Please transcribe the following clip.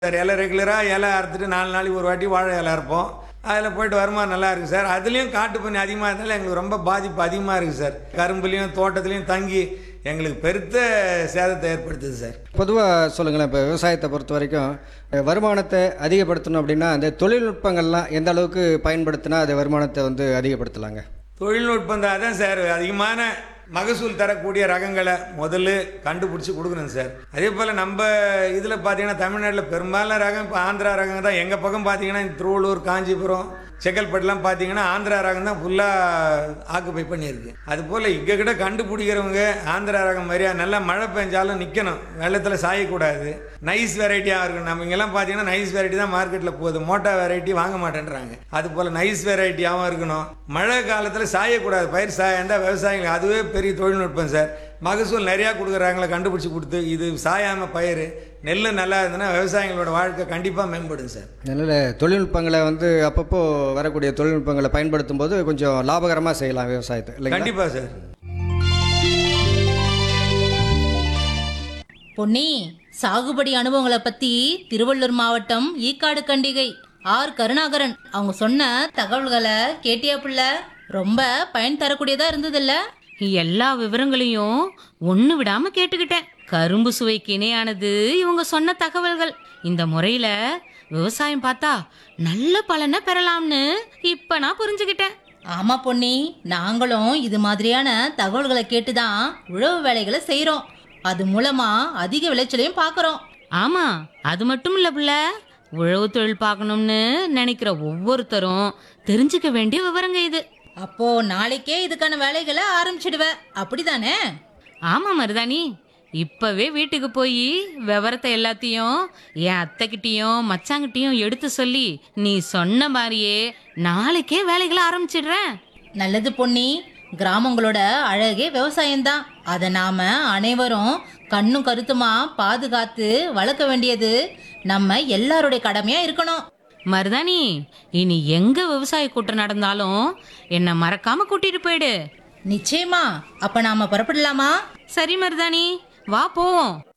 sir இலை ரெகுலராக இலை அறுத்துட்டு நாலு நாளைக்கு ஒரு வாட்டி வாழை இலை அறுப்போம் அதில் போயிட்டு வருமானம் நல்லா இருக்குது சார் அதுலேயும் காட்டு பண்ணி அதிகமாக இருந்தாலும் எங்களுக்கு ரொம்ப பாதிப்பு அதிகமாக இருக்குது சார் கரும்புலேயும் தோட்டத்துலேயும் தங்கி எங்களுக்கு பெருத்த சேதத்தை ஏற்படுத்துது சார் பொதுவாக சொல்லுங்களேன் இப்போ விவசாயத்தை பொறுத்த வரைக்கும் அஹ், வருமானத்தை அதிகப்படுத்தணும் அப்படின்னா அந்த தொழில்நுட்பங்கள்லாம் எந்த அளவுக்கு பயன்படுத்தினா அது வருமானத்தை வந்து அதிகப்படுத்தலாங்க தொழில்நுட்பம் தான் அதான் சார் அதிகமான மகசூல் தரக்கூடிய ரகங்களை முதல்ல கண்டுபிடிச்சி கொடுக்கணும் சார் அதே போல் நம்ம இதில் பார்த்தீங்கன்னா தமிழ்நாட்டில் பெரும்பாலான ரகம் இப்போ ஆந்திரா ரகம் தான் எங்கள் பக்கம் பார்த்தீங்கன்னா இந்த திருவள்ளூர் காஞ்சிபுரம் செங்கல்பட்டுலாம் பார்த்தீங்கன்னா ஆந்திரா ரகம் தான் ஃபுல்லாக ஆக்குப்பை பண்ணியிருக்கு அது போல் இங்கே கிட்ட கண்டுபிடிக்கிறவங்க ஆந்திரா ரகம் மாதிரியா நல்லா மழை பெஞ்சாலும் நிற்கணும் வெள்ளத்தில் சாயக்கூடாது நைஸ் வெரைட்டியாக இருக்கணும் நம்ம இங்கெல்லாம் பார்த்தீங்கன்னா நைஸ் வெரைட்டி தான் மார்க்கெட்டில் போகுது மோட்டா வெரைட்டி வாங்க மாட்டேன்றாங்க அது போல் நைஸ் வெரைட்டியாகவும் இருக்கணும் மழை காலத்தில் சாயக்கூடாது பயிர் சாயந்தா விவசாயிகள் அதுவே பெரிய தொழில்நுட்பம் சார் மகசூல் நிறையா கொடுக்குறாங்களே கண்டுபிடிச்சி கொடுத்து இது சாயாமல் பயிர் நெல் நல்லா இருந்ததுன்னா விவசாயிகளோட வாழ்க்கை கண்டிப்பாக மேம்படும் சார் அதனால் தொழில்நுட்பங்களை வந்து அப்பப்போ வரக்கூடிய தொழில்நுட்பங்களை பயன்படுத்தும் போது கொஞ்சம் லாபகரமாக செய்யலாம் விவசாயத்தை இல்லைங்களா கண்டிப்பாக சார் பொன்னி சாகுபடி அனுபவங்களை பத்தி திருவள்ளூர் மாவட்டம் ஈக்காடு கண்டிகை ஆர் கருணாகரன் அவங்க சொன்ன தகவல்களை கேட்டியா புள்ள ரொம்ப பயன் தரக்கூடியதா இருந்ததுல்ல எல்லா விவரங்களையும் ஒண்ணு விடாம கேட்டுக்கிட்டேன் கரும்பு சுவைக்கு இணையானது இவங்க சொன்ன தகவல்கள் இந்த முறையில விவசாயம் பார்த்தா நல்ல பலனை பெறலாம்னு இப்ப நான் புரிஞ்சுக்கிட்டேன் ஆமா பொன்னி நாங்களும் இது மாதிரியான தகவல்களை கேட்டுதான் உழவு வேலைகளை செய்றோம் அது மூலமா அதிக விளைச்சலையும் பார்க்கறோம் ஆமா அது மட்டும் இல்ல புள்ள உழவு தொழில் பார்க்கணும்னு நினைக்கிற ஒவ்வொருத்தரும் தெரிஞ்சுக்க வேண்டிய விவரங்க இது அப்போ நாளைக்கே இதுக்கான வேலைகளை ஆரம்பிச்சிடுவ அப்படிதானே ஆமா மருதாணி இப்பவே வீட்டுக்கு போய் விவரத்தை எல்லாத்தையும் என் அத்தைக்கிட்டயும் மச்சாங்கிட்டயும் எடுத்து சொல்லி நீ சொன்ன மாதிரியே நாளைக்கே வேலைகளை ஆரம்பிச்சிடுறேன் நல்லது பொன்னி கிராமங்களோட அழகே விவசாயம்தான் அதை நாம அனைவரும் கண்ணும் கருத்துமா பாதுகாத்து வளர்க்க வேண்டியது நம்ம எல்லாருடைய கடமையா இருக்கணும் மருதாணி இனி எங்க விவசாய கூட்டம் நடந்தாலும் என்னை மறக்காம கூட்டிட்டு போயிடு நிச்சயமா அப்ப நாம புறப்படலாமா சரி மருதாணி வா போவோம்